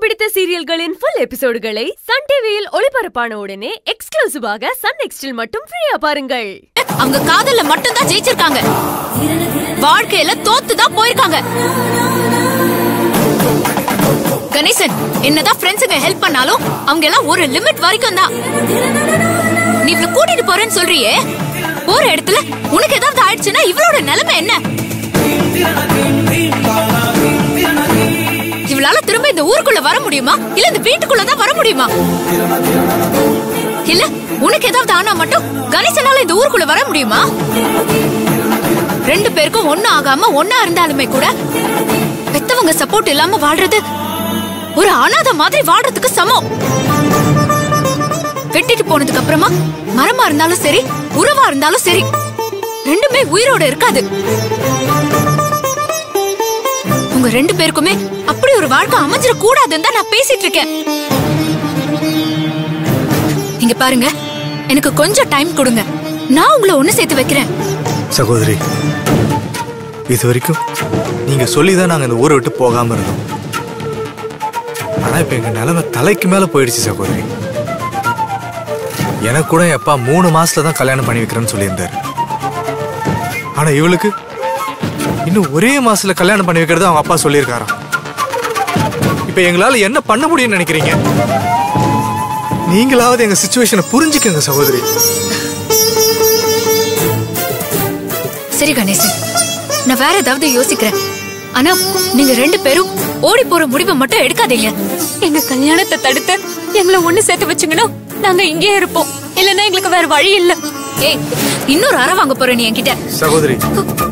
பிடித்த சீரியல்களின் full எபிசோடுகளை Sun டிவியில் ஒளிபரப்பான உடனே எக்ஸ்க்ளூசிவாக சன் நெக்ஸ்டில் மட்டும் ஃப்ரீயா பாருங்கள் அவங்க காதல்ல மட்டும் தான் ஜெயிச்சிருக்காங்க வாழ்க்கையில தோத்து தான் போயிருக்காங்க கணேசன் என்னதான் ஃப்ரெண்ட்ஸுங்க ஹெல்ப் பண்ணாலும் அவங்க எல்லாம் ஒரு லிமிட் வரைக்கும் தான் நீ இவள கூட்டிட்டு போறேன்னு சொல்றியே போற இடத்துல உனக்கு ஏதாவது ஆயிடுச்சுன்னா இவளோட நிலைமை என்ன இவளால திரும்ப இந்த ஊருக்குள்ள வர முடியுமா இல்ல இந்த வீட்டுக்குள்ள தான் வர முடியுமா இல்ல உனக்கு ஏதாவது ஆனா மட்டும் கணேசனால இந்த ஊருக்குள்ள வர முடியுமா ரெண்டு பேருக்கும் ஒண்ணு ஆகாம ஒண்ணா இருந்தாலுமே கூட பெத்தவங்க சப்போர்ட் இல்லாம வாழ்றது ஒரு அனாத மாதிரி வாழ்றதுக்கு சமம் வெட்டிட்டு போனதுக்கு அப்புறமா மரமா இருந்தாலும் சரி உறவா இருந்தாலும் சரி ரெண்டுமே உயிரோட இருக்காது உங்க ரெண்டு பேருக்குமே அப்படி ஒரு வாழ்க்கை அமைஞ்சிட கூடாதுன்னு தான் நான் பேசிட்டு இருக்கேன் இங்க பாருங்க எனக்கு கொஞ்சம் டைம் கொடுங்க நான் உங்களை ஒண்ணு சேர்த்து வைக்கிறேன் சகோதரி இது வரைக்கும் நீங்க சொல்லி தான் நாங்க இந்த ஊரை விட்டு போகாம இருந்தோம் ஆனா இப்ப எங்க நிலைமை தலைக்கு மேல போயிடுச்சு சகோதரி எனக்கு கூட என் அப்பா மூணு மாசத்துல தான் கல்யாணம் பண்ணி வைக்கிறேன்னு சொல்லியிருந்தாரு ஆனா இவளுக்கு இன்னும் ஒரே மாசத்துல கல்யாணம் பண்ணி வைக்கிறது அவங்க அப்பா சொல்லியிருக்காராம் இப்ப எங்களால என்ன பண்ண முடியும்னு நினைக்கிறீங்க நீங்களாவது எங்க சுச்சுவேஷனை புரிஞ்சுக்கங்க சகோதரி சரி கணேசன் நான் வேற ஏதாவது யோசிக்கிறேன் ஆனா நீங்க ரெண்டு பேரும் ஓடி போற முடிவை மட்டும் எடுக்காதீங்க எங்க கல்யாணத்தை தடுத்து எங்களை ஒண்ணு சேர்த்து வச்சுங்கன்னா நாங்க இங்கே இருப்போம் இல்லன்னா எங்களுக்கு வேற வழி இல்ல ஏய் இன்னொரு அறை வாங்க போற நீ என்கிட்ட சகோதரி